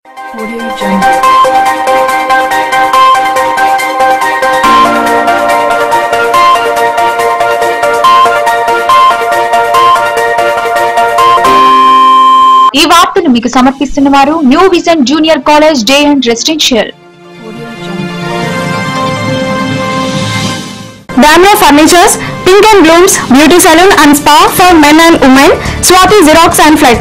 Audio Jungle. ఈ వార్తను మీకు సమర్పిస్తున్న వారు new vision junior college day and residential Audio Jungle. Damro Furnitures, Pink and Blooms, Beauty Salon and Spa for men and women, Swati Xerox and Flex.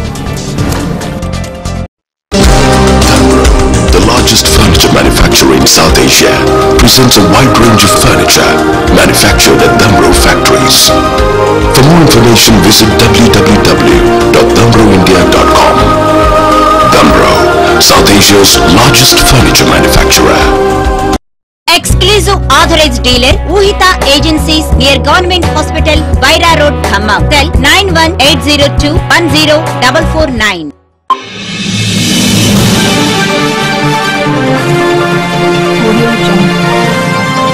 the largest furniture manufacturer in South Asia, presents a wide range of furniture manufactured at Damro factories. For more information, visit www.damroindia.com. Damro, South Asia's largest furniture manufacturer. Exclusive authorise dealer Uhitha agencies near government hospital Wyra road Khammam cell nine one eight zero two one zero double four nine Audio Jungle.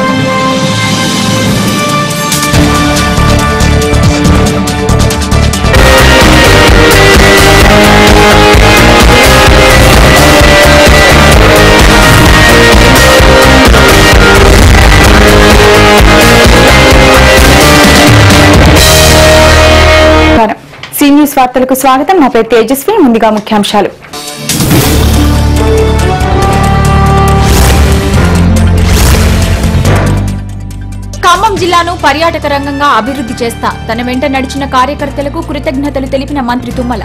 నమస్కారం C news వార్తలకు స్వాగతం నా పేరు తేజస్వి ముందుగా ముఖ్యాంశాలు ఖమ్మం జిల్లాను పర్యాటక రంగంగా అభివృద్ధి చేస్తా తన వెంట నడిచిన కార్యకర్తలకు కృతజ్ఞతలు తెలిపిన మంత్రి తుమ్మల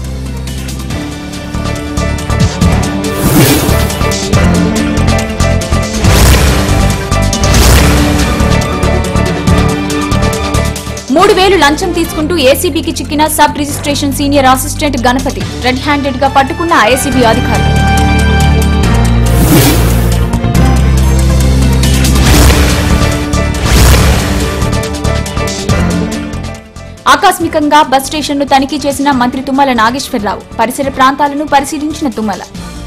మూడు వేలు లంచం తీసుకుంటూ ఏసీబీకి చిక్కిన sub registration senior assistant Ganapathi red handed గా పట్టుకున్న ఏసీబీ అధికారులు ఆకస్మికంగా బస్ స్టేషన్ను తనిఖీ చేసిన మంత్రి తుమ్మల నాగేశ్వరరావు పరిసర ప్రాంతాలను పరిశీలించిన తుమ్మల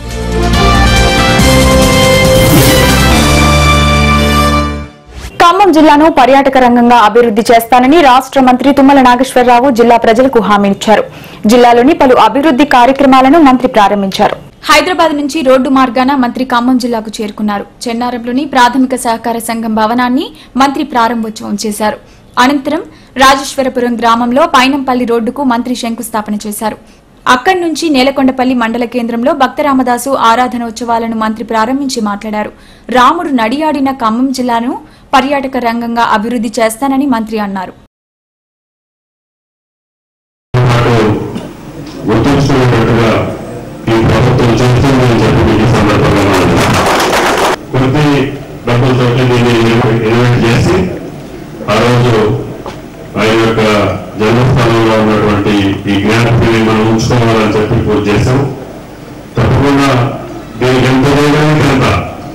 ఖమ్మం జిల్లాను పర్యాటక రంగంగా అభివృద్ధి చేస్తానని రాష్ట్ర మంత్రి తుమ్మల నాగేశ్వరరావు జిల్లా ప్రజలకు హామీ ఇచ్చారు జిల్లాలోని పలు అభివృద్ధి కార్యక్రమాలను మంత్రి ప్రారంభించారు హైదరాబాద్ నుంచి రోడ్డు మార్గాన మంత్రి ఖమ్మం జిల్లాకు చేరుకున్నారు చెన్నారంలోని ప్రాథమిక సహకార సంఘం భవనాన్ని మంత్రి ప్రారంభోత్సవం చేశారు అనంతరం రాజేశ్వరపురం గ్రామంలో పైనంపల్లి రోడ్డుకు మంత్రి శంకుస్థాపన చేశారు అక్కడి నుంచి నేలకొండపల్లి మండల కేంద్రంలో భక్తరామదాసు ఆరాధనోత్సవాలను మంత్రి ప్రారంభించి మాట్లాడారు రాముడు నడియాడిన ఖమ్మం జిల్లాను పర్యాటక రంగంగా అభివృద్ధి చేస్తానని మంత్రి అన్నారు పాటు గుర్తుంచుకునేటట్టుగా ఈ ప్రభుత్వం చేస్తుందని చెప్పి మీకు ఈ సందర్భంగా మనం కొద్ది డబ్బులతో దీన్ని ఇన్వెస్ట్ చేసి ఆ రోజు ఆయన యొక్క జన్మస్థానంలో ఉన్నటువంటి ఈ జ్ఞాపకాన్ని మనం ఉంచుకోవాలని చెప్పి పూర్తి చేశాం తప్పకుండా దీనికి ఎంత వేగానికి ఎంత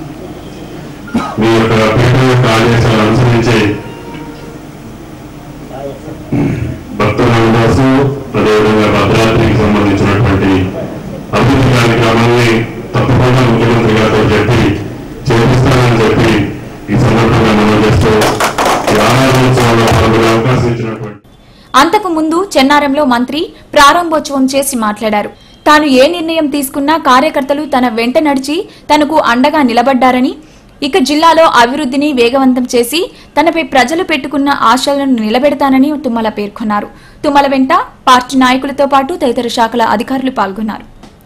మీ యొక్క పీఠం యొక్క ఆదేశాలు అనుసరించి భక్త రామదాసు అదేవిధంగా భద్రాద్రికి సంబంధించినటువంటి అభివృద్ధి కార్యక్రమాన్ని తప్పకుండా ముఖ్యమంత్రి గారితో చెప్పి చేపిస్తానని చెప్పి ఈ సందర్భంగా మనం చేస్తూ ఈ ఆరాధనోత్సవంలో పాల్గొనే అవకాశం ఇచ్చినటువంటి అంతకు ముందు చెన్నారంలో మంత్రి ప్రారంభోత్సవం చేసి మాట్లాడారు తాను ఏ నిర్ణయం తీసుకున్నా కార్యకర్తలు తన వెంట నడిచి తనకు అండగా నిలబడ్డారని ఇక జిల్లాలో అభివృద్ధిని వేగవంతం చేసి తనపై ప్రజలు పెట్టుకున్న ఆశలను నిలబెడతానని తుమ్మల పేర్కొన్నారు తుమ్మల వెంట పార్టీ నాయకులతో పాటు తదితర శాఖల అధికారులు పాల్గొన్నారు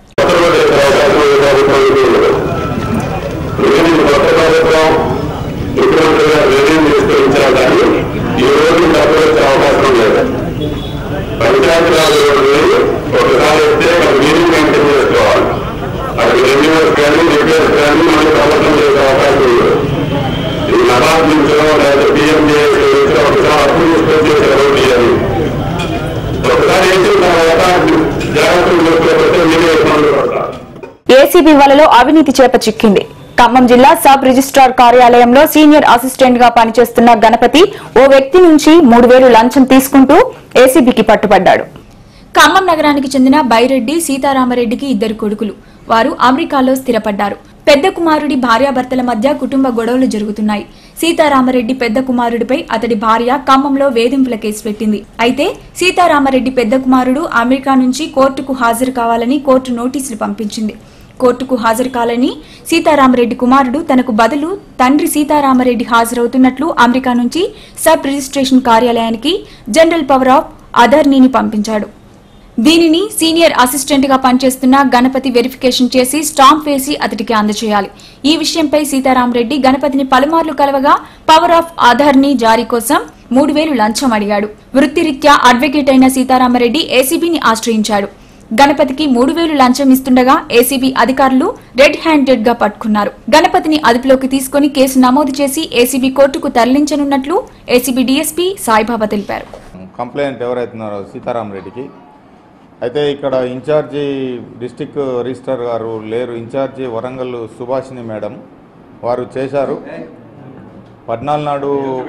ముఖ్యమంత్రిగా నిర్ణయం తీసుకొచ్చిన కానీ ఈ రోజు డబ్బులు వచ్చే అవకాశం లేదు పంచాయతీరాజ్ రోడ్డు ఒకసారి వస్తే మన మీటింగ్ మెయింటైన్ చేసుకోవాలి అది రెన్యూవర్స్ కానీ రిపేర్స్ కానీ మనకి ప్రభుత్వం చేసే అవకాశం లేదు ఈ నబాబ్ నుంచో లేదా పిఎంజేఎస్ నుంచో ఒకసారి అప్పు తీసుకొని చేసే రోడ్డు అది ఒకసారి వేసిన తర్వాత జాగ్రత్తలు చేసుకోకపోతే మీరే ఇబ్బందులు పడతారు ఏసీబీ వలలో అవినీతి చేప చిక్కింది ఖమ్మం జిల్లా సబ్ రిజిస్ట్రార్ కార్యాలయంలో సీనియర్ అసిస్టెంట్ గా పనిచేస్తున్న గణపతి ఓ వ్యక్తి నుంచి మూడు వేలు లంచం తీసుకుంటూ ఏసీబీకి పట్టుబడ్డాడు ఖమ్మం నగరానికి చెందిన బైరెడ్డి సీతారామరెడ్డికి ఇద్దరు కొడుకులు వారు అమెరికాలో స్థిరపడ్డారు పెద్ద కుమారుడి భార్యాభర్తల మధ్య కుటుంబ గొడవలు జరుగుతున్నాయి సీతారామరెడ్డి పెద్ద కుమారుడిపై అతడి భార్య ఖమ్మంలో వేధింపుల కేసు పెట్టింది అయితే సీతారామరెడ్డి పెద్ద కుమారుడు అమెరికా నుంచి కోర్టుకు హాజరు కావాలని కోర్టు నోటీసులు పంపించింది కోర్టుకు హాజరు కాలని సీతారామరెడ్డి కుమారుడు తనకు బదులు తండ్రి సీతారామరెడ్డి హాజరవుతున్నట్లు అమెరికా నుంచి సబ్ రిజిస్ట్రేషన్ కార్యాలయానికి జనరల్ పవర్ ఆఫ్ అదర్నీని పంపించాడు దీనిని సీనియర్ అసిస్టెంట్ గా పనిచేస్తున్న గణపతి వెరిఫికేషన్ చేసి స్టాంప్ వేసి అతడికి అందజేయాలి ఈ విషయంపై సీతారామరెడ్డి గణపతిని పలుమార్లు కలవగా పవర్ ఆఫ్ ఆధార్ని జారీ కోసం మూడు వేలు లంచం అడిగాడు వృత్తిరీత్యా అడ్వకేట్ అయిన సీతారామరెడ్డి ఏసీబీని ఆశ్రయించాడు గణపతికి మూడు వేలు లంచం ఇస్తుండగా ఏసీబీ అధికారులు రెడ్ హ్యాండెడ్ గా పట్టుకున్నారు గణపతిని అదుపులోకి తీసుకుని కేసు నమోదు చేసి ఏసీబీ కోర్టుకు తరలించనున్నట్లు ఏసీబీ డీఎస్పీ సాయిబాబా తెలిపారు కంప్లైంట్ ఎవరైతున్నారో సీతారాం రెడ్డికి అయితే ఇక్కడ ఇన్ఛార్జి డిస్టిక్ రిజిస్టర్ గారు లేరు ఇన్ఛార్జి వరంగల్ సుభాషిణి మేడం వారు చేశారు పద్నాలుగు నాడు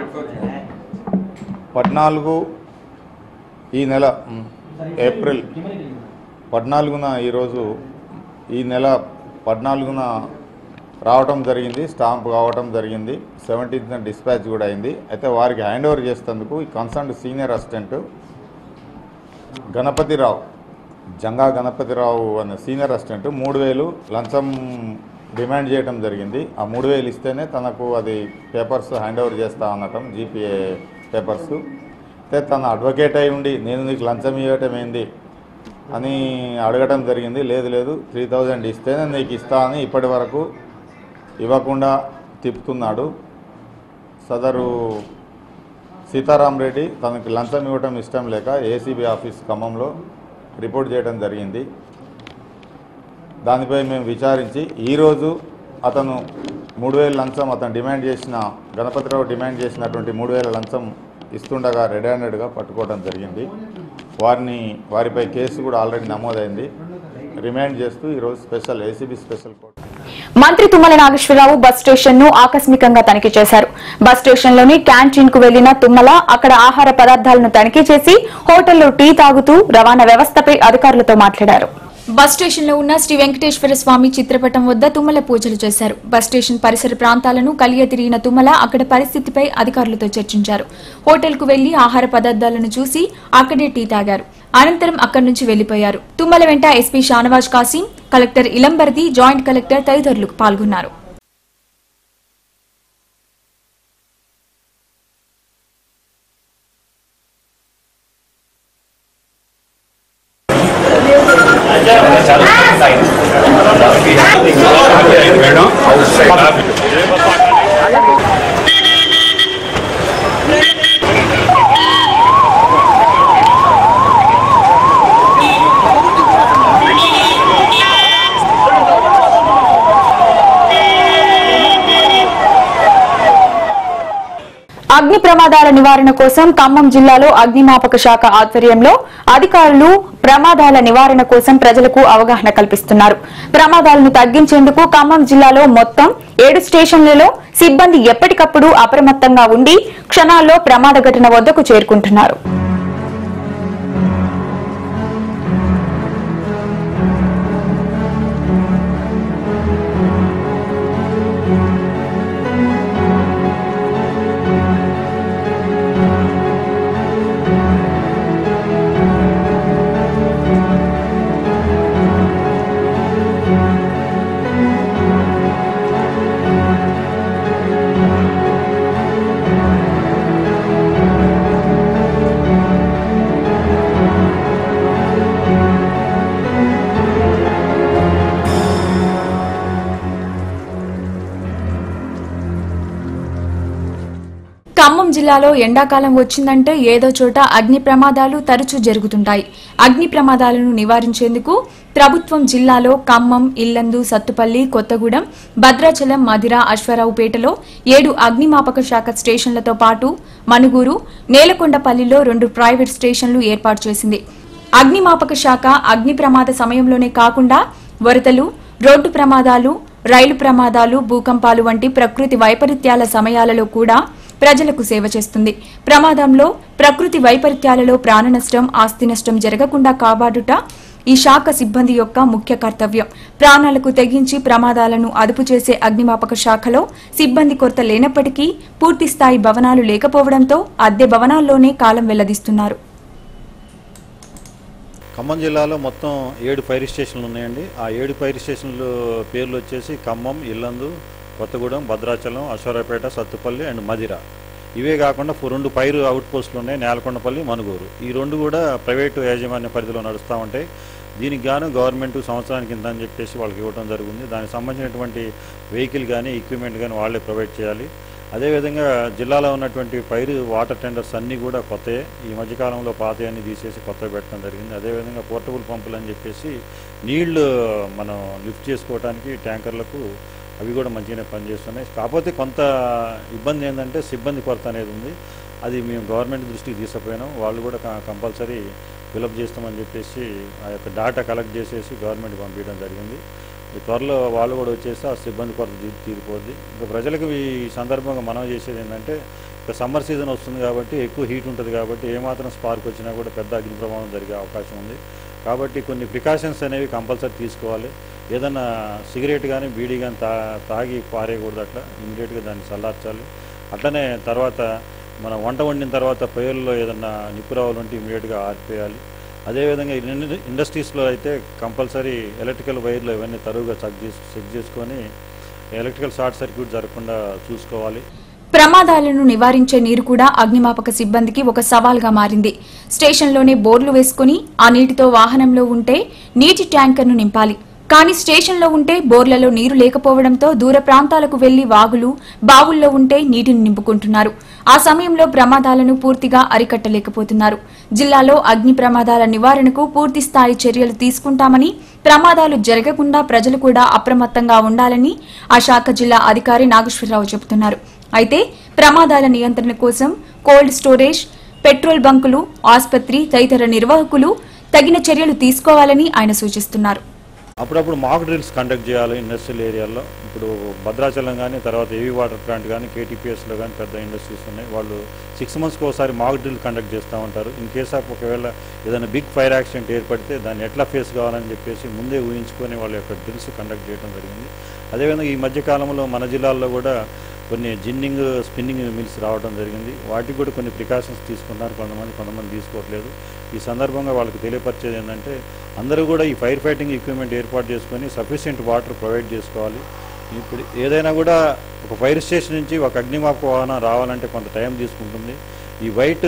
పద్నాలుగు ఈ నెల మ్, ఏప్రిల్ పద్నాలుగున ఈరోజు ఈ నెల పద్నాలుగున రావటం జరిగింది స్టాంప్ కావటం జరిగింది సెవెంటీన్త్ డిస్పాచ్ కూడా అయింది అయితే వారికి హ్యాండ్ ఓవర్ చేసేందుకు ఈ concern senior assistant Ganapathi Rao Janga Ganapathi Rao అనే సీనియర్ అసిస్టెంట్ మూడు వేలు లంచం డిమాండ్ చేయడం జరిగింది ఆ మూడు వేలు ఇస్తేనే తనకు అది పేపర్స్ హ్యాండ్ ఓవర్ చేస్తా అనటం జీపీఏ పేపర్స్ అయితే తన అడ్వకేట్ అయి ఉండి నేను నీకు లంచం ఇవ్వటం ఏంది అని అడగటం జరిగింది లేదు లేదు త్రీ థౌజండ్ ఇస్తేనే నీకు ఇస్తా అని ఇప్పటి వరకు ఇవ్వకుండా తిప్పుతున్నాడు సదరు సీతారాం రెడ్డి తనకి లంచం ఇవ్వటం ఇష్టం లేక ఏసీబీ ఆఫీస్ ఖమ్మంలో రిపోర్ట్ చేయడం జరిగింది దానిపై మేము విచారించి ఈరోజు అతను మూడు వేల లంచం అతను డిమాండ్ చేసిన గణపతిరావు డిమాండ్ చేసినటువంటి మూడు వేల లంచం ఇస్తుండగా రెడ్ హ్యాండెడ్గా పట్టుకోవడం జరిగింది వారిని వారిపై కేసు కూడా ఆల్రెడీ నమోదైంది రిమాండ్ చేస్తూ ఈరోజు స్పెషల్ ఏసీబీ స్పెషల్ కోర్టు మంత్రి తుమ్మల నాగేశ్వరరావు బస్ స్టేషన్ ను ఆకస్మికంగా తనిఖీ చేశారు బస్ స్టేషన్ లోని క్యాంటీన్ కు వెళ్లిన తుమ్మల అక్కడ ఆహార పదార్థాలను తనిఖీ చేసి హోటల్లో టీ తాగుతూ రవాణా వ్యవస్థపై అధికారులతో మాట్లాడారు బస్ స్టేషన్ లో ఉన్న శ్రీ వెంకటేశ్వర స్వామి చిత్రపటం వద్ద తుమ్మల పూజలు చేశారు బస్ స్టేషన్ పరిసర ప్రాంతాలను కలియ తిరిగిన తుమ్మల అక్కడ పరిస్థితిపై అధికారులతో చర్చించారు హోటల్ కు వెళ్లి ఆహార పదార్థాలను చూసి అక్కడే టీ తాగారు అనంతరం అక్కడి నుంచి వెళ్లిపోయారు తుమ్మల వెంట SP Shanawaz Kasim collector Ilambarithi joint collector తదితరులు పాల్గొన్నారు అగ్ని ప్రమాదాల నివారణ కోసం ఖమ్మం జిల్లాలో అగ్నిమాపక శాఖ ఆధ్వర్యంలో అధికారులు ప్రమాదాల నివారణ కోసం ప్రజలకు అవగాహన కల్పిస్తున్నారు ప్రమాదాలను తగ్గించేందుకు ఖమ్మం జిల్లాలో మొత్తం ఏడు స్టేషన్లలో సిబ్బంది ఎప్పటికప్పుడు అప్రమత్తంగా ఉండి క్షణాల్లో ప్రమాద ఘటన వద్దకు చేరుకుంటున్నారు ఖమ్మం జిల్లాలో ఎండాకాలం వచ్చిందంటే ఏదో చోట అగ్ని ప్రమాదాలు తరచూ జరుగుతుంటాయి అగ్ని ప్రమాదాలను నివారించేందుకు ప్రభుత్వం జిల్లాలో ఖమ్మం ఇల్లందు సత్తుపల్లి కొత్తగూడెం భద్రాచలం మధిర అశ్వారావుపేటలో ఏడు అగ్నిమాపక శాఖ స్టేషన్లతో పాటు మనుగూరు నేలకొండపల్లిలో రెండు ప్రైవేట్ స్టేషన్లు ఏర్పాటు చేసింది అగ్నిమాపక శాఖ అగ్ని ప్రమాద సమయంలోనే కాకుండా వరదలు రోడ్డు ప్రమాదాలు రైలు ప్రమాదాలు భూకంపాలు వంటి ప్రకృతి వైపరీత్యాల సమయాలలో కూడా ప్రజలకు సేవ చేస్తుంది ప్రమాదంలో ప్రకృతి వైపరీత్యాలలో ప్రాణ నష్టం ఆస్తి నష్టం జరగకుండా కాపాడుట ఈ శాఖ సిబ్బంది యొక్క ముఖ్య కర్తవ్యం ప్రాణాలకు తెగించి ప్రమాదాలను అదుపు చేసే అగ్నిమాపక శాఖలో సిబ్బంది కొరత లేనప్పటికీ పూర్తి స్థాయి భవనాలు లేకపోవడంతో అద్దె భవనాల్లోనే కాలం వెల్లదిస్తున్నారు ఖమ్మం జిల్లాలో మొత్తం ఏడు ఫైర్ స్టేషన్లు ఉన్నాయండి ఆ ఏడు ఫైర్ స్టేషన్లు పేర్లు వచ్చేసి ఖమ్మం ఇల్లందు కొత్తగూడెం భద్రాచలం అశ్వరాపేట సత్తుపల్లి అండ్ మదిర ఇవే కాకుండా ఫో- రెండు ఫైర్ అవుట్ పోస్టులు ఉన్నాయి నేలకొండపల్లి మనుగూరు ఈ రెండు కూడా ప్రైవేటు యాజమాన్య పరిధిలో నడుస్తూ ఉంటాయి దీనికి గాను గవర్నమెంట్ సంవత్సరానికి ఇంత అని చెప్పేసి వాళ్ళకి ఇవ్వడం జరుగుతుంది దానికి సంబంధించినటువంటి వెహికల్ కానీ ఎక్విప్మెంట్ కానీ వాళ్ళే ప్రొవైడ్ చేయాలి అదేవిధంగా జిల్లాలో ఉన్నటువంటి ఫైర్ వాటర్ టెండర్స్ అన్నీ కూడా కొత్తయే ఈ మధ్యకాలంలో పాతయన్ని తీసేసి కొత్తవి పెట్టడం జరిగింది అదేవిధంగా పోర్టబుల్ పంపులు అని చెప్పేసి నీళ్లు మనం లిఫ్ట్ చేసుకోవడానికి ట్యాంకర్లకు అవి కూడా మంచిగానే పనిచేస్తున్నాయి కాకపోతే కొంత ఇబ్బంది ఏంటంటే సిబ్బంది కొరత అనేది ఉంది అది మేము గవర్నమెంట్ దృష్టికి తీసుకుపోయినాం వాళ్ళు కూడా కంపల్సరీ ఫిలప్ చేస్తామని చెప్పేసి ఆ యొక్క డేటా కలెక్ట్ చేసేసి గవర్నమెంట్ పంపించడం జరిగింది ఈ త్వరలో వాళ్ళు కూడా వచ్చేసి ఆ సిబ్బంది కొరత తీ- తీరిపోద్ది ఇంకా ప్రజలకు ఈ సందర్భంగా మనం చేసేది ఏంటంటే ఇక సమ్మర్ సీజన్ వస్తుంది కాబట్టి ఎక్కువ హీట్ ఉంటుంది కాబట్టి ఏమాత్రం స్పార్క్ వచ్చినా కూడా పెద్ద అగ్ని ప్రమాదం జరిగే అవకాశం ఉంది కాబట్టి కొన్ని ప్రికాషన్స్ అనేవి కంపల్సరీ తీసుకోవాలి ఏదన్నా సిగరెట్ కానీ బీడీ కానీ తా తాగి పారేయకూడదు అట్లా ఇమీడియట్గా దాన్ని చల్లార్చాలి అట్లనే తర్వాత మనం వంట వండిన తర్వాత పొయ్యిల్లో ఏదన్నా నిప్పు రావాలంటే ఇమీడియట్గా ఆర్పేయాలి అదేవిధంగా ఇన్- ఇండస్ట్రీస్లో అయితే కంపల్సరీ ఎలక్ట్రికల్ వైర్లు ఇవన్నీ తరువుగా చెక్ చేసి చెక్ చేసుకొని ఎలక్ట్రికల్ షార్ట్ సర్క్యూట్ జరగకుండా చూసుకోవాలి ప్రమాదాలను నివారించే నీరు కూడా అగ్నిమాపక సిబ్బందికి ఒక సవాల్గా మారింది స్టేషన్లోనే బోర్లు వేసుకుని ఆ నీటితో వాహనంలో ఉంటే నీటి ట్యాంకర్ను నింపాలి కానీ స్టేషన్లో ఉంటే బోర్లలో నీరు లేకపోవడంతో దూర ప్రాంతాలకు వెళ్లి వాగులు బావుల్లో ఉంటే నీటిని నింపుకుంటున్నారు ఆ సమయంలో ప్రమాదాలను పూర్తిగా అరికట్టలేకపోతున్నారు జిల్లాలో అగ్ని ప్రమాదాల నివారణకు పూర్తి స్థాయి చర్యలు తీసుకుంటామని ప్రమాదాలు జరగకుండా ప్రజలు కూడా అప్రమత్తంగా ఉండాలని ఆ శాఖ జిల్లా అధికారి నాగేశ్వరరావు చెబుతున్నారు అయితే ప్రమాదాల నియంత్రణ కోసం కోల్డ్ స్టోరేజ్ పెట్రోల్ బంకులు ఆసుపత్రి తదితర నిర్వాహకులు తగిన చర్యలు తీసుకోవాలని ఆయన సూచిస్తున్నారు అప్పుడప్పుడు మాక్ డ్రిల్స్ కండక్ట్ చేయాలి ఇండస్ట్రియల్ ఏరియాల్లో ఇప్పుడు భద్రాచలం కానీ తర్వాత ఏవీ వాటర్ ప్లాంట్ కానీ కేటీపీఎస్లో కానీ పెద్ద ఇండస్ట్రీస్ ఉన్నాయి వాళ్ళు సిక్స్ మంత్స్కి ఒకసారి మాక్ డ్రిల్ కండక్ట్ చేస్తూ ఉంటారు ఇన్ కేస్ ఆఫ్ ఒకవేళ ఏదైనా బిగ్ ఫైర్ యాక్సిడెంట్ ఏర్పడితే దాన్ని ఎట్లా ఫేస్ కావాలని చెప్పేసి ముందే ఊహించుకొని వాళ్ళ యొక్క డ్రిల్స్ కండక్ట్ చేయడం జరిగింది అదేవిధంగా ఈ మధ్య కాలంలో మన జిల్లాల్లో కూడా కొన్ని జిన్నింగ్ స్పిన్నింగ్ మిల్స్ రావడం జరిగింది వాటికి కూడా కొన్ని ప్రికాషన్స్ తీసుకున్నారు కొంతమంది కొంతమంది తీసుకోవట్లేదు ఈ సందర్భంగా వాళ్ళకి తెలియపరిచేది ఏంటంటే అందరూ కూడా ఈ ఫైర్ ఫైటింగ్ ఎక్విప్మెంట్ ఏర్పాటు చేసుకొని సఫిషియెంట్ వాటర్ ప్రొవైడ్ చేసుకోవాలి ఇప్పుడు ఏదైనా కూడా ఒక ఫైర్ స్టేషన్ నుంచి ఒక అగ్నిమాపక వాహనం రావాలంటే కొంత టైం తీసుకుంటుంది ఈ వైట్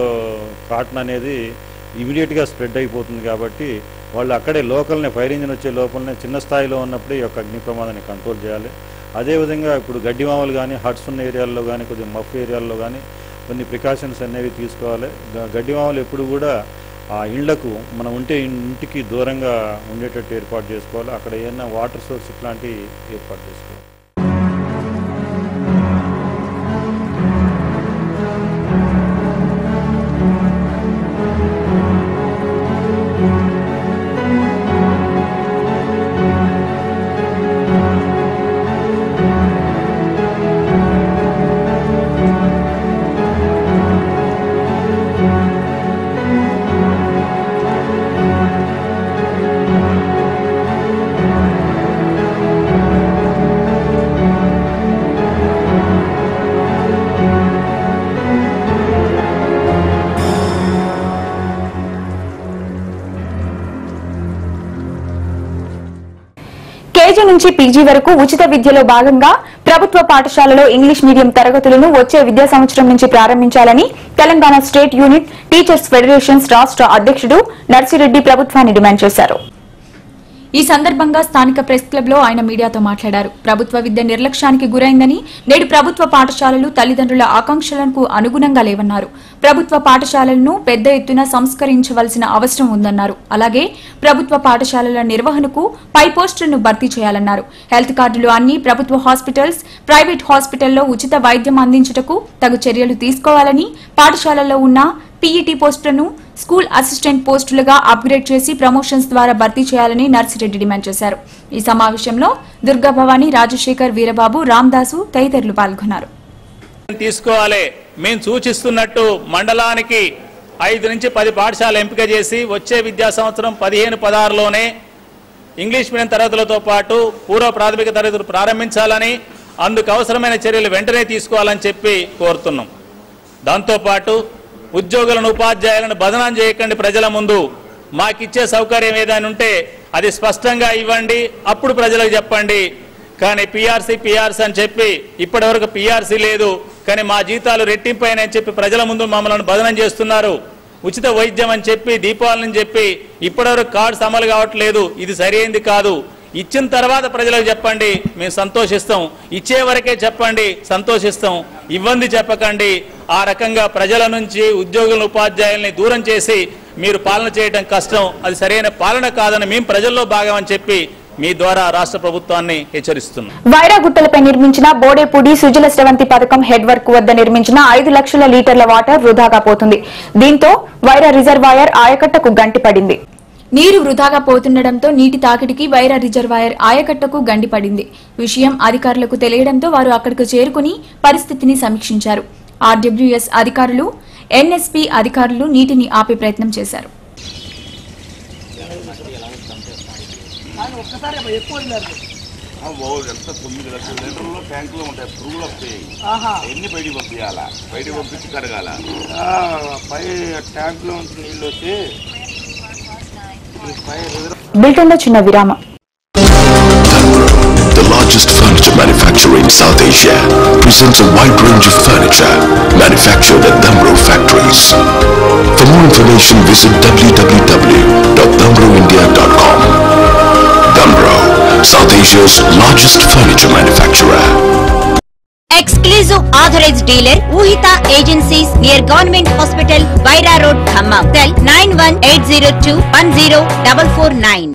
కాటన్ అనేది ఇమీడియట్గా స్ప్రెడ్ అయిపోతుంది కాబట్టి వాళ్ళు అక్కడే లోకల్నే ఫైర్ ఇంజిన్ వచ్చే లోపలనే చిన్న స్థాయిలో ఉన్నప్పుడే ఈ యొక్క అగ్ని ప్రమాదాన్ని కంట్రోల్ చేయాలి అదేవిధంగా ఇప్పుడు గడ్డిమామలు కానీ హట్స్ ఉన్న ఏరియాల్లో కానీ కొద్దిగా మఫ్ ఏరియాల్లో కానీ కొన్ని ప్రికాషన్స్ అనేవి తీసుకోవాలి గ- గడ్డిమామలు ఎప్పుడు కూడా ఆ ఇళ్లకు మనం ఉంటే ఇంటికి దూరంగా ఉండేటట్టు ఏర్పాటు చేసుకోవాలి అక్కడ ఏదైనా వాటర్ సోర్స్ ఇట్లాంటివి ఏర్పాటు చేసుకోవాలి కేజీ నుంచి పీజీ వరకు ఉచిత విద్యలో భాగంగా ప్రభుత్వ పాఠశాలలో ఇంగ్లీష్ మీడియం తరగతులను వచ్చే విద్యా సంవత్సరం నుంచి ప్రారంభించాలని Telangana state unit teachers federations రాష్ట్ర అధ్యక్షుడు నర్సిరెడ్డి ప్రభుత్వాన్ని డిమాండ్ చేశారు ఈ సందర్భంగా స్థానిక ప్రెస్ క్లబ్ లో ఆయన మీడియాతో మాట్లాడారు ప్రభుత్వ విద్య నిర్లక్ష్యానికి గురైందని నేడు ప్రభుత్వ పాఠశాలలు తల్లిదండ్రుల ఆకాంక్షలకు అనుగుణంగా లేవన్నారు ప్రభుత్వ పాఠశాలలను పెద్ద ఎత్తున సంస్కరించవలసిన అవసరం ఉందన్నారు అలాగే ప్రభుత్వ పాఠశాలల నిర్వహణకు పై పోస్టులను భర్తీ చేయాలన్నారు హెల్త్ కార్డులు అన్ని ప్రభుత్వ హాస్పిటల్స్ ప్రైవేట్ హాస్పిటల్లో ఉచిత వైద్యం అందించుటకు తగు చర్యలు తీసుకోవాలని పాఠశాలల్లో ఉన్న పీఈటీ పోస్టులను స్కూల్ అసిస్టెంట్ పోస్టులుగా అప్గ్రేడ్ చేసి ప్రమోషన్స్ ద్వారా భర్తీ చేయాలని నర్సిరెడ్డి డిమాండ్ చేశారు ఈ సమావేశంలో దుర్గా భవానీ రాజశేఖర్ వీరబాబు రామ్దాసు తదితరులు పాల్గొన్నారు తీసుకోవాలి మేము సూచిస్తున్నట్టు మండలానికి ఐదు నుంచి పది పాఠశాలలు ఎంపిక చేసి వచ్చే విద్యా సంవత్సరం పదిహేను పదహారులోనే ఇంగ్లీష్ మీడియం తరగతులతో పాటు పూర్వ ప్రాథమిక తరగతులు ప్రారంభించాలని అందుకు అవసరమైన చర్యలు వెంటనే తీసుకోవాలని చెప్పి కోరుతున్నాం దాంతోపాటు ఉద్యోగులను ఉపాధ్యాయులను బదనాం చేయకండి ప్రజల ముందు మాకిచ్చే సౌకర్యం ఏదైనా ఉంటే అది స్పష్టంగా ఇవ్వండి అప్పుడు ప్రజలకు చెప్పండి కానీ పిఆర్సీ పిఆర్సీ అని చెప్పి ఇప్పటివరకు పిఆర్సీ లేదు కానీ మా జీతాలు రెట్టింపైనని చెప్పి ప్రజల ముందు మమ్మల్ని బదనం చేస్తున్నారు ఉచిత వైద్యం అని చెప్పి దీపావళి అని చెప్పి ఇప్పటివరకు కార్డ్స్ అమలు కావట్లేదు ఇది సరైంది కాదు ఇచ్చిన తర్వాత ప్రజలకు చెప్పండి మేము సంతోషిస్తాం ఇచ్చే వరకే చెప్పండి సంతోషిస్తాం ఇబ్బంది చెప్పకండి ఆ రకంగా ప్రజల నుంచి ఉద్యోగులను ఉపాధ్యాయుల్ని దూరం చేసి మీరు పాలన చేయడం కష్టం అది సరైన పాలన కాదని మేము ప్రజల్లో భాగం అని చెప్పి మీ ద్వారా రాష్ట్ర ప్రభుత్వాన్ని హెచ్చరిస్తున్నాం వైరాగుట్టలపై నిర్మించిన బోడేపూడి సుజల స్రవంతి పథకం హెడ్ వర్క్ వద్ద నిర్మించిన ఐదు లక్షల లీటర్ల వాటర్ వృధాగా పోతుంది దీంతో వైరా రిజర్వాయర్ ఆయకట్టకు గంటిపడింది నీరు వృధాగా పోతుండటంతో నీటి తాకిడికి వైరా రిజర్వాయర్ ఆయకట్టకు గండిపడింది విషయం అధికారులకు తెలియడంతో వారు అక్కడికి చేరుకుని పరిస్థితిని సమీక్షించారు ఆర్డబ్ల్యూఎస్ అధికారులు ఎన్ఎస్పీ అధికారులు నీటిని ఆపే ప్రయత్నం చేశారు ఎంత తొమ్మిది లక్షల లీటర్లు ట్యాంకులు ఉంటాయి పురుగులు వస్తాయి ఎన్ని బయటికి పంపించాలా బయటికి పంపించి కడగాల పై ట్యాంకులో నుంచి నీళ్ళు వచ్చి పై బిల్టన్లో చిన్న విరామం the largest furniture manufacturer in South Asia, presents a wide range of furniture manufactured at Damro factories. For more information, visit www.damroindia.com. Damro, South Asia's largest furniture manufacturer. Exclusive authorise dealer Uhitha agencies near government hospital Wyra road Khammam cell nine one eight zero two one zero double four nine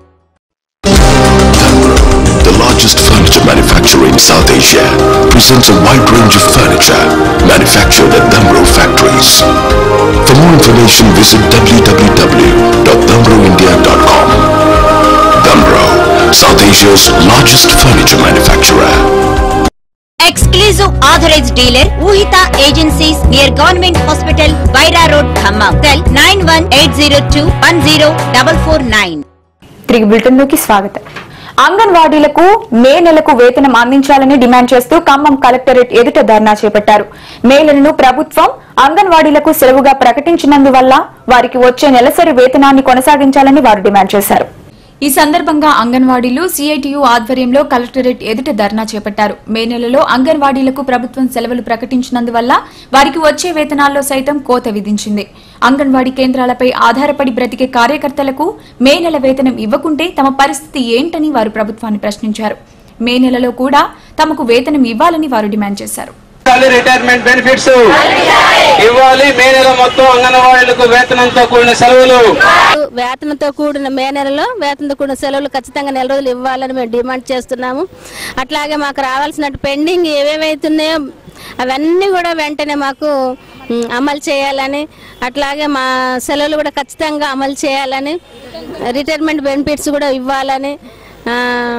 the largest furniture manufacturer in South Asia, presents a wide range of furniture manufactured at Damro factories. For more information, visit www.damroindia.com. Damro, South Asia's largest furniture manufacturer. Exclusive authorise dealer Uhitha agencies near government hospital Wyra road Khammam cell nine one eight zero two one zero double four nine తిరిగి బులెటిన్లోకి స్వాగతం అంగన్వాడీలకు మే నెలకు వేతనం అందించాలని demand చేస్తూ Khammam collectorate ఎదుట ధర్నా చేపట్టారు మే నెలను ప్రభుత్వం అంగన్వాడీలకు సెలవుగా ప్రకటించినందువల్ల వారికి వచ్చే నెలసరి వేతనాన్ని కొనసాగించాలని వారు డిమాండ్ చేశారు ఈ సందర్భంగా అంగన్వాడీలు సిఐటియు ఆధ్వర్యంలో కలెక్టరేట్ ఎదుట ధర్నా చేపట్టారు మే నెలలో అంగన్వాడీలకు ప్రభుత్వం సెలవులు ప్రకటించినందువల్ల వారికి వచ్చే వేతనాల్లో సైతం కోత విధించింది అంగన్వాడీ కేంద్రాలపై ఆధారపడి బ్రతికే కార్యకర్తలకు మే నెల వేతనం ఇవ్వకుంటే తమ పరిస్థితి ఏంటని వారు ప్రభుత్వాన్ని ప్రశ్నించారు మే నెలలో కూడా తమకు వేతనం ఇవ్వాలని వారు డిమాండ్ చేశారు ఇవ్వాలి రిటైర్మెంట్ బెనిఫిట్స్ ఇవ్వాలి మే నెల మొత్తం అంగన్వాడీలకు వేతనంతో కూడిన సెలవులు వేతనంతో కూడిన మే నెలలో వేతనంతో కూడిన సెలవులు ఖచ్చితంగా నెల రోజులు ఇవ్వాలని మేము డిమాండ్ చేస్తున్నాము అట్లాగే మాకు రావాల్సిన పెండింగ్ ఏవేవైతున్నాయో అవన్నీ కూడా వెంటనే మాకు ఉమ్, అమలు చేయాలని అట్లాగే మా సెలవులు కూడా ఖచ్చితంగా అమలు చేయాలని రిటైర్మెంట్ బెనిఫిట్స్ కూడా ఇవ్వాలని ఆ,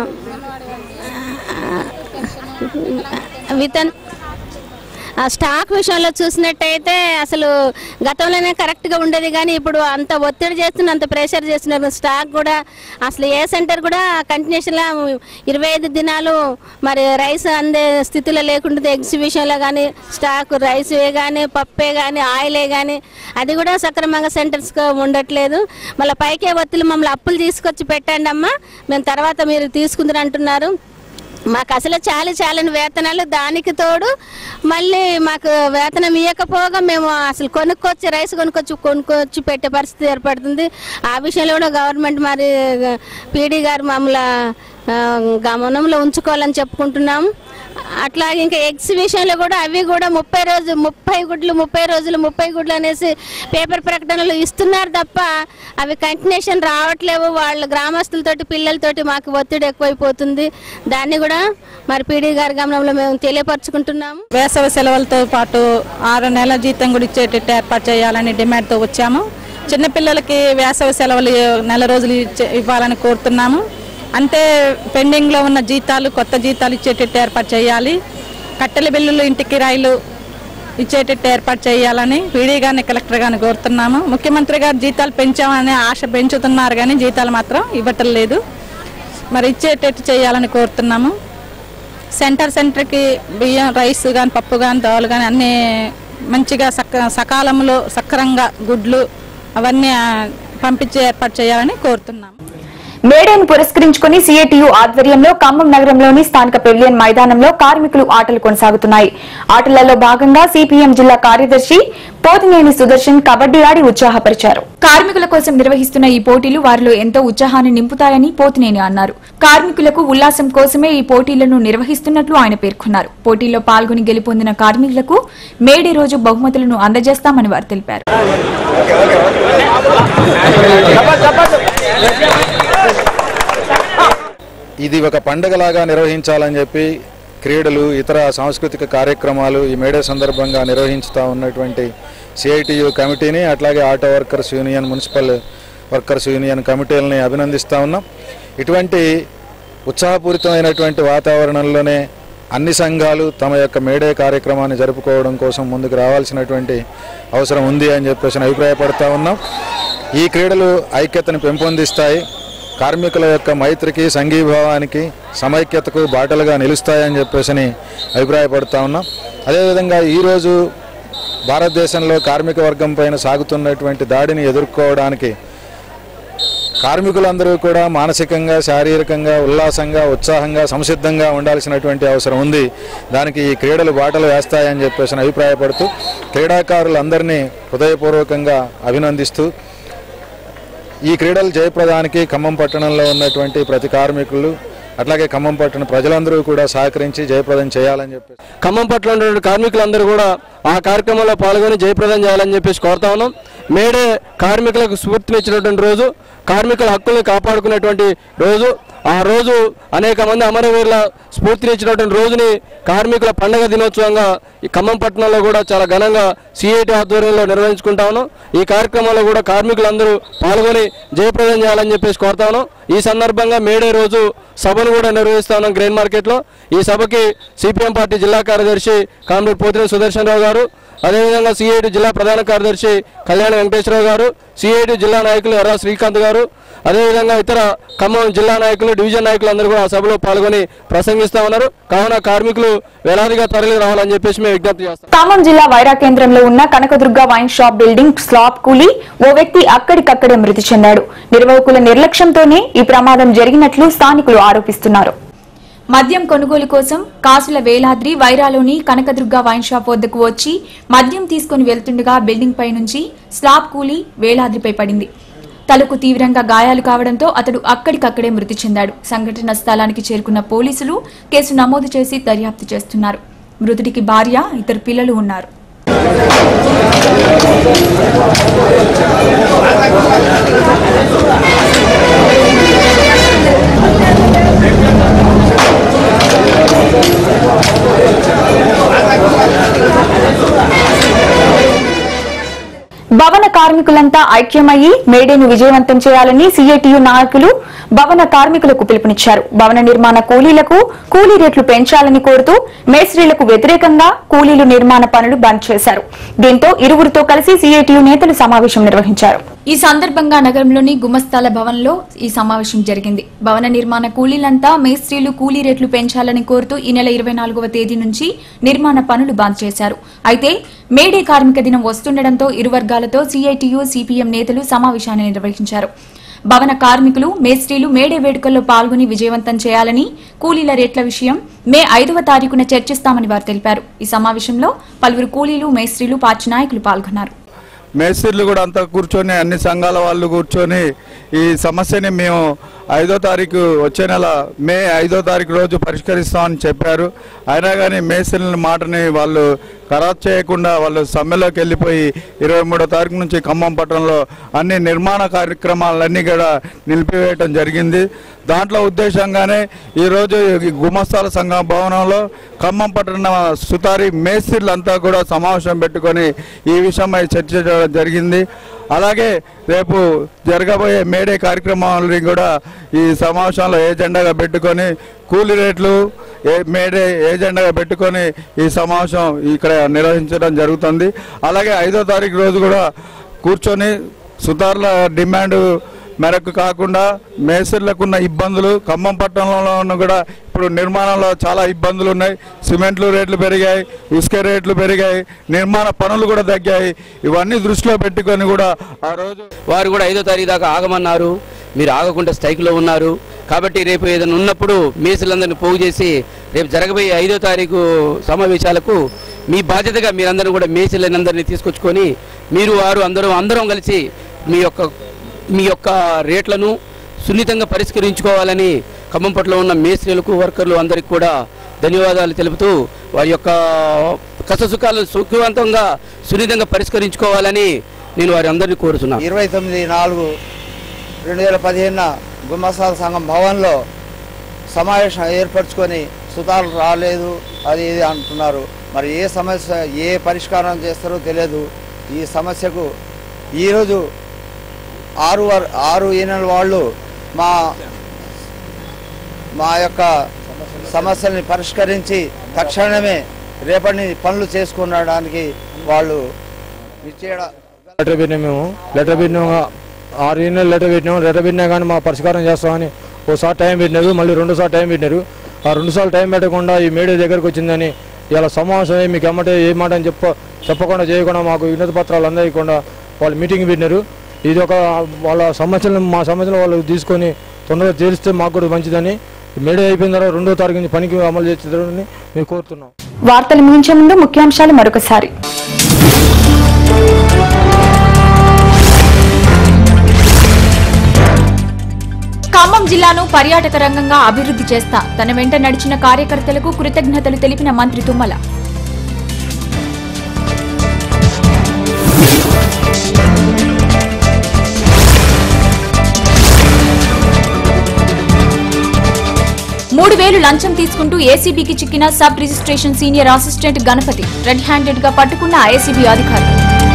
వితన్ ఆ స్టాక్ విషయంలో చూసినట్టయితే అసలు గతంలోనే కరెక్ట్గా ఉండేది కానీ ఇప్పుడు అంత ఒత్తిడి చేస్తున్న అంత ప్రెషర్ చేస్తున్నారు స్టాక్ కూడా అసలు ఏ సెంటర్ కూడా కంటిన్యూషన్గా ఇరవై ఐదు దినాలు మరి రైస్ అందే స్థితిలో లేకుండా ఎగ్స్ విషయంలో కానీ స్టాక్ రైసే కానీ పప్పే కానీ ఆయిలే కానీ అది కూడా సక్రమంగా సెంటర్స్ ఉండట్లేదు మళ్ళీ పైకే ఒత్తిడి మమ్మల్ని అప్పులు తీసుకొచ్చి పెట్టండి అమ్మా మేము తర్వాత మీరు తీసుకుందరు అంటున్నారు మాకు అసలు చాలా చాలని వేతనాలు దానికి తోడు మళ్ళీ మాకు వేతనం ఇవ్వకపోగా మేము అసలు కొనుక్కొచ్చి రైస్ కొనుక్కొచ్చి కొనుక్కొచ్చి పెట్టే పరిస్థితి ఏర్పడుతుంది ఆ విషయంలో కూడా గవర్నమెంట్ మరి పీడీ గారు మమ్మల్ని ఆ, గమనంలో ఉంచుకోవాలని చెప్పుకుంటున్నాము అట్లాగే ఇంకా ఎగ్స్ విషయంలో కూడా అవి కూడా ముప్పై రోజు ముప్పై గుడ్లు ముప్పై రోజులు ముప్పై గుడ్లు అనేసి పేపర్ ప్రకటనలు ఇస్తున్నారు తప్ప అవి కంటిన్యూషన్ రావట్లేవు వాళ్ళ గ్రామస్తులతోటి పిల్లలతోటి మాకు ఒత్తిడి ఎక్కువైపోతుంది దాన్ని కూడా మరి పీడీ గారి గమనంలో మేము తెలియపరచుకుంటున్నాము వేసవి సెలవులతో పాటు ఆరు నెలల జీతం కూడా ఇచ్చేటట్టు ఏర్పాటు చేయాలని డిమాండ్తో వచ్చాము చిన్నపిల్లలకి వేసవి సెలవులు నెల రోజులు ఇచ్చే- ఇవ్వాలని కోరుతున్నాము అంతే పెండింగ్లో ఉన్న జీతాలు కొత్త జీతాలు ఇచ్చేటట్టు ఏర్పాటు చేయాలి కట్టెల బిల్లులు ఇంటి కిరాయిలు ఇచ్చేటట్టు ఏర్పాటు చేయాలని పీడీ గారిని కలెక్టర్ గారిని కోరుతున్నాము ముఖ్యమంత్రి గారు జీతాలు పెంచామనే ఆశ పెంచుతున్నారు కానీ జీతాలు మాత్రం ఇవ్వటం లేదు మరి ఇచ్చేటట్టు చేయాలని కోరుతున్నాము సెంటర్ సెంటర్కి బియ్యం రైస్ కానీ పప్పు కానీ దాలు కానీ అన్నీ మంచిగా సక సకాలంలో సక్రంగా గుడ్లు అవన్నీ ఆ, పంపించే ఏర్పాటు చేయాలని కోరుతున్నాము మేడేను పురస్కరించుకుని సిఐటియు ఆధ్వర్యంలో ఖమ్మం నగరంలోని స్థానిక పెవిలియన్ మైదానంలో కార్మికులు ఆటలు కొనసాగుతున్నాయి ఆటలలో భాగంగా సిపిఎం జిల్లా కార్యదర్శి పోతినేని సుదర్శన్ కబడ్డీ ఆడి ఉత్సాహపరిచారు కార్మికుల కోసం నిర్వహిస్తున్న ఈ పోటీలు వారిలో ఎంతో ఉత్సాహాన్ని నింపుతాయని పోతినేని అన్నారు కార్మికులకు ఉల్లాసం కోసమే ఈ పోటీలను నిర్వహిస్తున్నట్లు ఆయన పేర్కొన్నారు పోటీల్లో పాల్గొని గెలుపొందిన కార్మికులకు మేడే రోజు బహుమతులను అందజేస్తామని వారు తెలిపారు ఇది ఒక పండుగలాగా నిర్వహించాలని చెప్పి క్రీడలు ఇతర సాంస్కృతిక కార్యక్రమాలు ఈ మేడే సందర్భంగా నిర్వహించుతూ ఉన్నటువంటి సిఐటియు కమిటీని అట్లాగే auto workers union municipal workers union కమిటీలని అభినందిస్తూ ఉన్నాం ఇటువంటి ఉత్సాహపూరితమైనటువంటి వాతావరణంలోనే అన్ని సంఘాలు తమ యొక్క మేడే కార్యక్రమాన్ని జరుపుకోవడం కోసం ముందుకు రావాల్సినటువంటి అవసరం ఉంది అని చెప్పేసి అభిప్రాయపడతా ఉన్నాం ఈ క్రీడలు ఐక్యతను పెంపొందిస్తాయి కార్మికుల యొక్క మైత్రికి సంఘీభావానికి సమైక్యతకు బాటలుగా నిలుస్తాయని చెప్పేసి అభిప్రాయపడుతూ ఉన్నాం అదేవిధంగా ఈరోజు భారతదేశంలో కార్మిక వర్గం పైన సాగుతున్నటువంటి దాడిని ఎదుర్కోవడానికి కార్మికులందరూ కూడా మానసికంగా శారీరకంగా ఉల్లాసంగా ఉత్సాహంగా సంసిద్ధంగా ఉండాల్సినటువంటి అవసరం ఉంది దానికి ఈ క్రీడలు బాటలు వేస్తాయని చెప్పేసి అభిప్రాయపడుతూ క్రీడాకారులందరినీ హృదయపూర్వకంగా అభినందిస్తూ ఈ క్రీడలు జయప్రదానికి ఖమ్మం పట్టణంలో ఉన్నటువంటి ప్రతి కార్మికులు అట్లాగే ఖమ్మం పట్టణ ప్రజలందరూ కూడా సహకరించి జయప్రదం చేయాలని చెప్పి ఖమ్మం పట్ల ఉన్నటువంటి కార్మికులందరూ కూడా ఆ కార్యక్రమంలో పాల్గొని జయప్రదం చేయాలని చెప్పేసి కోరుతా ఉన్నాం మేడే కార్మికులకు స్ఫూర్తినిచ్చినటువంటి రోజు కార్మికుల హక్కుల్ని కాపాడుకునేటువంటి రోజు ఆ రోజు అనేక మంది అమరవీరుల స్ఫూర్తినిచ్చినటువంటి రోజుని కార్మికుల పండగ దినోత్సవంగా ఈ ఖమ్మం పట్టణంలో కూడా చాలా ఘనంగా సిఐటి ఆధ్వర్యంలో నిర్వహించుకుంటా ఉన్నాం ఈ కార్యక్రమంలో కూడా కార్మికులందరూ పాల్గొని జయప్రదం చేయాలని చెప్పేసి కోరుతా ఉన్నాం ఈ సందర్భంగా మేడే రోజు సభను కూడా నిర్వహిస్తా ఉన్నాం గ్రెయిన్ మార్కెట్లో ఈ సభకి సిపిఎం పార్టీ జిల్లా కార్యదర్శి కామ్రేడ్ పోతిన సుదర్శన్ రావు గారు అదేవిధంగా సిఐటి జిల్లా ప్రధాన కార్యదర్శి కళ్యాణ వెంకటేశ్వరరావు గారు సిఐటి జిల్లా నాయకులు ఎర్రా శ్రీకాంత్ గారు అదేవిధంగా ఇతర ఖమ్మం జిల్లా నాయకులు డివిజన్ నాయకులు అందరూ కూడా ఆ సభలో పాల్గొని ప్రసంగిస్తా ఉన్నారు కావున కార్మికులు వేలాదిగా తరలి రావాలని చెప్పేసి మేము విజ్ఞప్తి చేస్తాం ఖమ్మం జిల్లా వైరా కేంద్రంలో ఉన్న Kanakadurga wine shop building slab కూలి ఓ వ్యక్తి అక్కడికక్కడే మృతి చెందాడు నిర్వాహకుల నిర్లక్ష్యంతోనే ఈ ప్రమాదం జరిగినట్లు స్థానికులు ఆరోపిస్తున్నారు మద్యం కొనుగోలు కోసం కాసుల వేలాద్రి వైరాలోని కనకదుర్గ వైన్ షాప్ వద్దకు వచ్చి మద్యం తీసుకుని వెళ్తుండగా బిల్డింగ్ పై నుంచి స్లాబ్ కూలి వేలాద్రిపై పడింది తలకు తీవ్రంగా గాయాలు కావడంతో అతడు అక్కడికక్కడే మృతి చెందాడు సంఘటన స్థలానికి చేరుకున్న పోలీసులు కేసు నమోదు చేసి దర్యాప్తు చేస్తున్నారు మృతుడికి భార్య ఇద్దరు పిల్లలు ఉన్నారు భవన కార్మికులంతా ఐక్యమయ్యి మేడేను విజయవంతం చేయాలని సిఐటియు నాయకులు భవన కార్మికులకు పిలుపునిచ్చారు భవన నిర్మాణ కూలీలకు కూలీ రేట్లు పెంచాలని కోరుతూ మేస్త్రీలకు వ్యతిరేకంగా కూలీలు నిర్మాణ పనులు బంద్ చేశారు దీంతో ఇరువురితో కలిసి సిఐటియు నేతలు సమావేశం నిర్వహించారు ఈ సందర్భంగా నగరంలోని గుమస్తాల భవన్లో ఈ సమావేశం జరిగింది భవన నిర్మాణ కూలీలంతా మేస్త్రీలు కూలీ రేట్లు పెంచాలని కోరుతూ ఈ నెల ఇరవై నాలుగవ తేదీ నుంచి నిర్మాణ పనులు బంద్ చేశారు అయితే మేడే కార్మిక దినం వస్తుండటంతో ఇరు వర్గాలతో సిఐటియు సిపిఎం నేతలు సమావేశాన్ని నిర్వహించారు భవన కార్మికులు మేస్త్రీలు మేడే వేడుకల్లో పాల్గొని విజయవంతం చేయాలని కూలీల రేట్ల విషయం మే ఐదవ తారీఖున చర్చిస్తామని వారు తెలిపారు ఈ సమావేశంలో పలువురు కూలీలు మేస్త్రీలు పార్టీ నాయకులు పాల్గొన్నారు మేస్త్రీలు కూడా అంతా కూర్చొని అన్ని సంఘాల వాళ్ళు కూర్చొని ఈ సమస్యని మేము ఐదో తారీఖు వచ్చే నెల మే ఐదో తారీఖు రోజు పరిష్కరిస్తామని చెప్పారు అయినా కానీ మేస్త్రీల మాటని వాళ్ళు ఖరాబ్ చేయకుండా వాళ్ళు సమ్మెలోకి వెళ్ళిపోయి ఇరవై మూడో తారీఖు నుంచి ఖమ్మం పట్టణంలో అన్ని నిర్మాణ కార్యక్రమాలన్నీ కూడా నిలిపివేయటం జరిగింది దాంట్లో ఉద్దేశంగానే ఈరోజు ఈ గుమస్తాల సంఘ భవనంలో ఖమ్మం పట్టణ సుతారి మేస్త్రీలంతా కూడా సమావేశం పెట్టుకొని ఈ విషయమై చర్చించడం జరిగింది అలాగే రేపు జరగబోయే మేడే కార్యక్రమాలని కూడా ఈ సమావేశంలో ఏజెండాగా పెట్టుకొని కూలీ రేట్లు ఏ మేడే ఏజెండాగా పెట్టుకొని ఈ సమావేశం ఇక్కడ నిర్వహించడం జరుగుతుంది అలాగే ఐదో తారీఖు రోజు కూడా కూర్చొని సుతార్ల డిమాండ్ మేరకు కాకుండా మేసర్లకు ఉన్న ఇబ్బందులు ఖమ్మం పట్టణంలో కూడా ఇప్పుడు నిర్మాణంలో చాలా ఇబ్బందులు ఉన్నాయి సిమెంట్లు రేట్లు పెరిగాయి ఇసుక రేట్లు పెరిగాయి నిర్మాణ పనులు కూడా తగ్గాయి ఇవన్నీ దృష్టిలో పెట్టుకొని కూడా ఆ రోజు వారు కూడా ఐదో తారీఖు దాకా ఆగమన్నారు మీరు ఆగకుండా స్ట్రైక్లో ఉన్నారు కాబట్టి రేపు ఏదైనా ఉన్నప్పుడు మేసులందరినీ పోగు చేసి రేపు జరగబోయే ఐదో తారీఖు సమావేశాలకు మీ బాధ్యతగా మీరందరూ కూడా మేసులందరినీ తీసుకొచ్చుకొని మీరు వారు అందరూ అందరం కలిసి మీ యొక్క మీ యొక్క రేట్లను సున్నితంగా పరిష్కరించుకోవాలని ఖమ్మం పట్ల ఉన్న మేస్త్రీలకు వర్కర్లు అందరికీ కూడా ధన్యవాదాలు తెలుపుతూ వారి యొక్క కష్ట సుఖాలను సుఖవంతంగా సున్నితంగా పరిష్కరించుకోవాలని నేను వారి అందరినీ కోరుతున్నాను ఇరవై తొమ్మిది నాలుగు రెండు వేల పదిహేనున గుమ్మసాల సంఘం భవన్లో సమావేశం ఏర్పరచుకొని సుతాలు రాలేదు అది ఇది అంటున్నారు మరి ఏ సమస్య ఏ పరిష్కారం చేస్తారో తెలియదు ఈ సమస్యకు ఈరోజు ఆరు వర్- ఆరు యూనియన్ వాళ్ళు మా మా యొక్క సమస్యల్ని పరిష్కరించి తక్షణమే రేపటి పనులు చేసుకునడానికి వాళ్ళు ఇచ్చేయడం లెటర్ పెట్టినాం మేము లెటర్ పెట్టినాం ఆరు నెలలు లెటర్ పెట్టినాం లెటర్ పెట్టినా కానీ మా పరిష్కారం చేస్తామని ఓసారి టైం పెట్టినారు మళ్ళీ రెండుసార్లు టైం పెట్టినారు ఆ రెండుసార్లు టైం పెట్టకుండా ఈ మేడే దగ్గరకు వచ్చిందని ఇలా సమావేశం అయ్యి మీకు ఎమ్మటే ఏ మాట అని చెప్ప చెప్పకుండా చేయకుండా మాకు వినతి పత్రాలు అందకుండా వాళ్ళు మీటింగ్ పెట్టినారు ఇది ఒక వాళ్ళ సమస్యలను మా సమస్యలు వాళ్ళు తీసుకొని తొందరగా తేలిస్తే మాకు కూడా మంచిదని మేడే అయిపోయిన తర్వాత రెండో తారీఖు నుంచి పనికి అమలు చేస్తారని మేము కోరుతున్నాం వార్తలు ముగించే ముందు ముఖ్యాంశాలు మరొకసారి ఖమ్మం జిల్లాను పర్యాటక రంగంగా అభివృద్ధి చేస్తా తన వెంట నడిచిన కార్యకర్తలకు కృతజ్ఞతలు తెలిపిన మంత్రి తుమ్మల మూడు వేలు లంచం తీసుకుంటూ ఏసీబీకి చిక్కిన sub registration senior assistant Ganapathi red handed గా పట్టుకున్న ఏసీబీ అధికారులు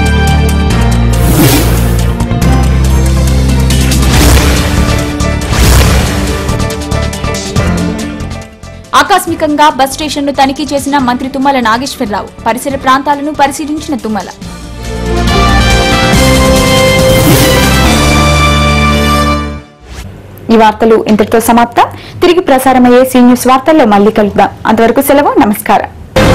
ఆకస్మికంగా బస్ స్టేషన్ను తనిఖీ చేసిన మంత్రి తుమ్మల నాగేశ్వరరావు పరిసర ప్రాంతాలను పరిశీలించిన తుమ్మల ఈ వార్తలు ఇంతటితో సమాప్తం తిరిగి ప్రసారమయ్యే సీ న్యూస్ వార్తల్లో మళ్ళీ కలుద్దాం అంతవరకు సెలవు నమస్కారం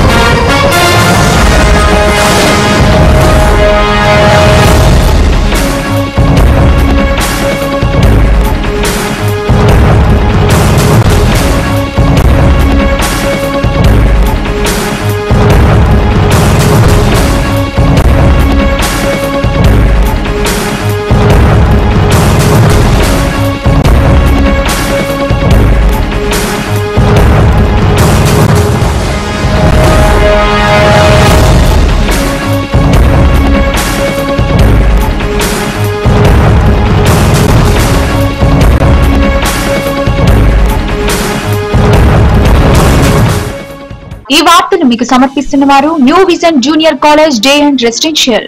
ఈ వార్తను మీకు సమర్పిస్తున్న వారు new vision junior college day and residential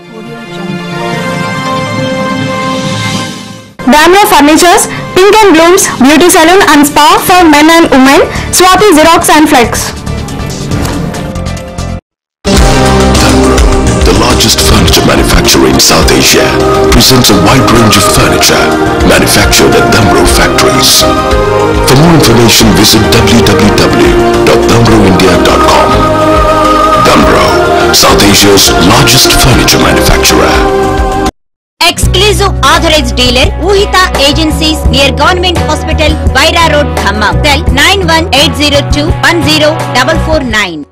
Damro Furnitures, Pink and Blooms, Beauty Salon and Spa for men and women, Swati Xerox and Flex. the largest furniture manufacturer in South Asia, presents a wide range of furniture manufactured at Damro factories. For more information, visit www.damroindia.com. Damro, South Asia's largest furniture manufacturer. Exclusive authorise dealer Uhitha agencies near government hospital Wyra road Khammam cell nine one eight zero two one zero double four nine